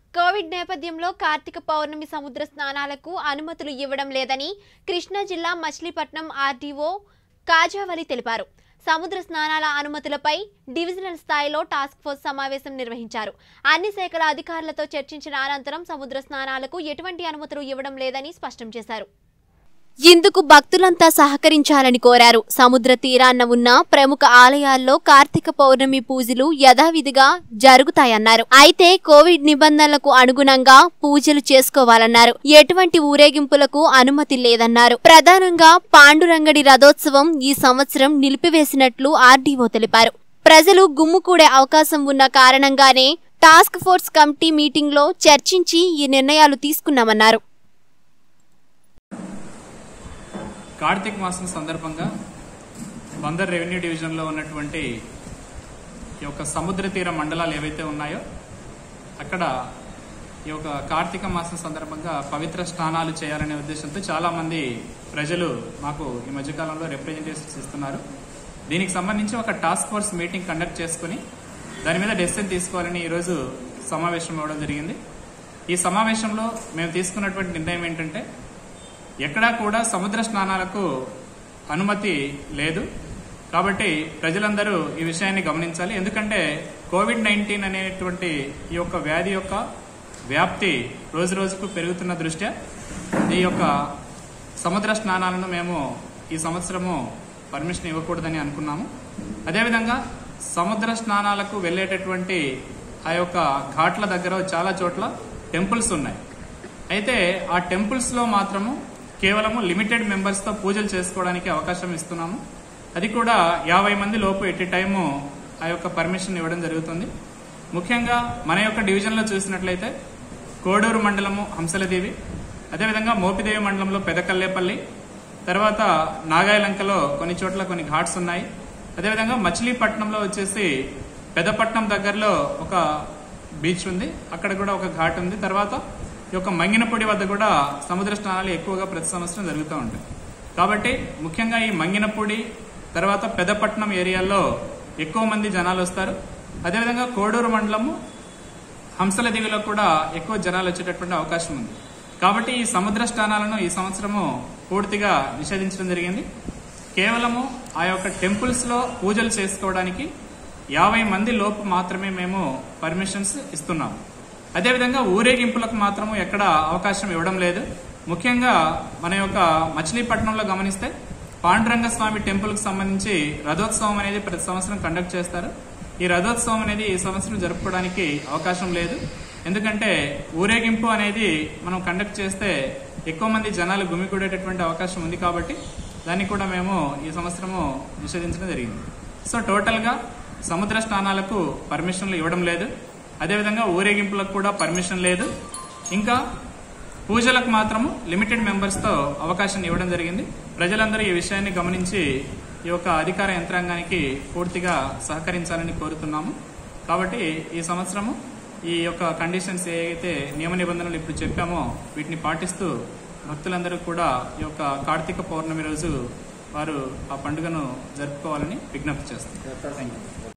Covid నేపథ్యంలో కార్తీక పౌర్ణమి సముద్ర స్నానాలకు అనుమతులు ఇవ్వడం లేదని కృష్ణా జిల్లా మచిలీపట్నం ఆర్డీఓ కాజావలి తెలిపారు సముద్ర స్నానాల అనుమతులపై డివిజనల్ స్థాయిలో టాస్క్ ఫోర్స్ సమావేశం నిర్వహించారు అన్ని శాఖల అధికారులతో చర్చించిన అనంతరం సముద్ర స్నానాలకు ఎటువంటి అనుమతులు ఇవ్వడం లేదని స్పష్టం చేశారు ఇందుకు భక్తులంతా సహకరించాలని కోరారు సముద్ర తీరాన్న ఉన్న ప్రముఖ ఆలయాల్లో కార్తీక పౌర్ణమి పూజలు యథావిధిగా జరుగుతాయన్నారు అయితే కోవిడ్ నిబంధనలకు అనుగుణంగా పూజలు చేసుకోవాలన్నారు ఎటువంటి ఊరేగింపులకు అనుమతి లేదన్నారు ప్రధానంగా పాండురంగడి రథోత్సవం ఈ సంవత్సరం నిలిపివేసినట్లు ఆర్డీఓ తెలిపారు ప్రజలు గుమ్ముకూడే అవకాశం ఉన్న కారణంగానే టాస్క్ ఫోర్స్ కమిటీ మీటింగ్లో చర్చించి ఈ నిర్ణయాలు తీసుకున్నామన్నారు కార్తీక మాసం సందర్భంగా బందర్ రెవెన్యూ డివిజన్లో ఉన్నటువంటి ఈ యొక్క సముద్ర తీర మండలాలు ఏవైతే ఉన్నాయో అక్కడ ఈ యొక్క కార్తీక మాసం సందర్భంగా పవిత్ర స్నానాలు చేయాలనే ఉద్దేశంతో చాలా మంది ప్రజలు మాకు ఈ మధ్యకాలంలో రిప్రజెంటేషన్స్ ఇస్తున్నారు దీనికి సంబంధించి ఒక టాస్క్ ఫోర్స్ మీటింగ్ కండక్ట్ చేసుకుని దాని మీద డెసిషన్ తీసుకోవాలని ఈరోజు సమావేశం అవ్వడం జరిగింది ఈ సమావేశంలో మేము తీసుకున్నటువంటి నిర్ణయం ఏంటంటే ఎక్కడా కూడా సముద్ర స్నానాలకు అనుమతి లేదు కాబట్టి ప్రజలందరూ ఈ విషయాన్ని గమనించాలి ఎందుకంటే కోవిడ్ నైన్టీన్ అనేటువంటి ఈ యొక్క వ్యాధి యొక్క వ్యాప్తి రోజు రోజుకు పెరుగుతున్న దృష్ట్యా ఈ యొక్క సముద్ర స్నానాలను మేము ఈ సంవత్సరము పర్మిషన్ ఇవ్వకూడదని అనుకున్నాము అదేవిధంగా సముద్ర స్నానాలకు వెళ్ళేటటువంటి ఆ యొక్క ఘాట్ల దగ్గర చాలా చోట్ల టెంపుల్స్ ఉన్నాయి అయితే ఆ టెంపుల్స్ లో మాత్రము కేవలము లిమిటెడ్ మెంబర్స్ తో పూజలు చేసుకోవడానికి అవకాశం ఇస్తున్నాము అది కూడా యాభై మంది లోపు ఎట్ టైము ఆ యొక్క పర్మిషన్ ఇవ్వడం జరుగుతుంది ముఖ్యంగా మన యొక్క డివిజన్లో చూసినట్లయితే కోడూరు మండలము హంసలదేవి అదేవిధంగా మోపిదేవి మండలంలో పెదకల్లేపల్లి తర్వాత నాగాయలంకలో కొన్ని చోట్ల కొన్ని ఘాట్స్ ఉన్నాయి అదేవిధంగా మచిలీపట్నంలో వచ్చేసి పెదపట్నం దగ్గరలో ఒక బీచ్ ఉంది అక్కడ కూడా ఒక ఘాట్ ఉంది తర్వాత ఈ యొక్క మంగినపొడి వద్ద కూడా సముద్ర స్నానాలు ఎక్కువగా ప్రతి సంవత్సరం జరుగుతూ ఉంటాయి కాబట్టి ముఖ్యంగా ఈ మంగినపొడి తర్వాత పెదపట్నం ఏరియాల్లో ఎక్కువ మంది జనాలు వస్తారు అదేవిధంగా కోడూరు మండలము హంసల దీవిలో కూడా ఎక్కువ జనాలు వచ్చేటటువంటి అవకాశం ఉంది కాబట్టి ఈ సముద్ర స్నానాలను ఈ సంవత్సరము పూర్తిగా నిషేధించడం జరిగింది కేవలము ఆ యొక్క టెంపుల్స్ లో పూజలు చేసుకోవడానికి యాభై మంది లోపు మాత్రమే మేము పర్మిషన్స్ ఇస్తున్నాము అదేవిధంగా ఊరేగింపులకు మాత్రము ఎక్కడ అవకాశం ఇవ్వడం లేదు ముఖ్యంగా మన యొక్క మచిలీపట్నంలో గమనిస్తే పాండురంగ స్వామి టెంపుల్ కు సంబంధించి రథోత్సవం అనేది ప్రతి సంవత్సరం కండక్ట్ చేస్తారు ఈ రథోత్సవం అనేది ఈ సంవత్సరం జరుపుకోవడానికి అవకాశం లేదు ఎందుకంటే ఊరేగింపు అనేది మనం కండక్ట్ చేస్తే ఎక్కువ మంది జనాలు గుమికూడేటటువంటి అవకాశం ఉంది కాబట్టి దాన్ని కూడా మేము ఈ సంవత్సరము నిషేధించడం జరిగింది సో టోటల్ గా సముద్ర స్నానాలకు పర్మిషన్లు ఇవ్వడం లేదు అదేవిధంగా ఊరేగింపులకు కూడా పర్మిషన్ లేదు ఇంకా పూజలకు మాత్రము లిమిటెడ్ మెంబర్స్ తో అవకాశం ఇవ్వడం జరిగింది ప్రజలందరూ ఈ విషయాన్ని గమనించి ఈ యొక్క అధికార యంత్రాంగానికి పూర్తిగా సహకరించాలని కోరుతున్నాము కాబట్టి ఈ సంవత్సరము ఈ యొక్క కండిషన్స్ ఏవైతే నియమ నిబంధనలు ఇప్పుడు చెప్పామో వీటిని పాటిస్తూ భక్తులందరూ కూడా ఈ యొక్క కార్తీక పౌర్ణమి రోజు వారు ఆ పండుగను జరుపుకోవాలని విజ్ఞప్తి చేస్తారు థ్యాంక్ యూ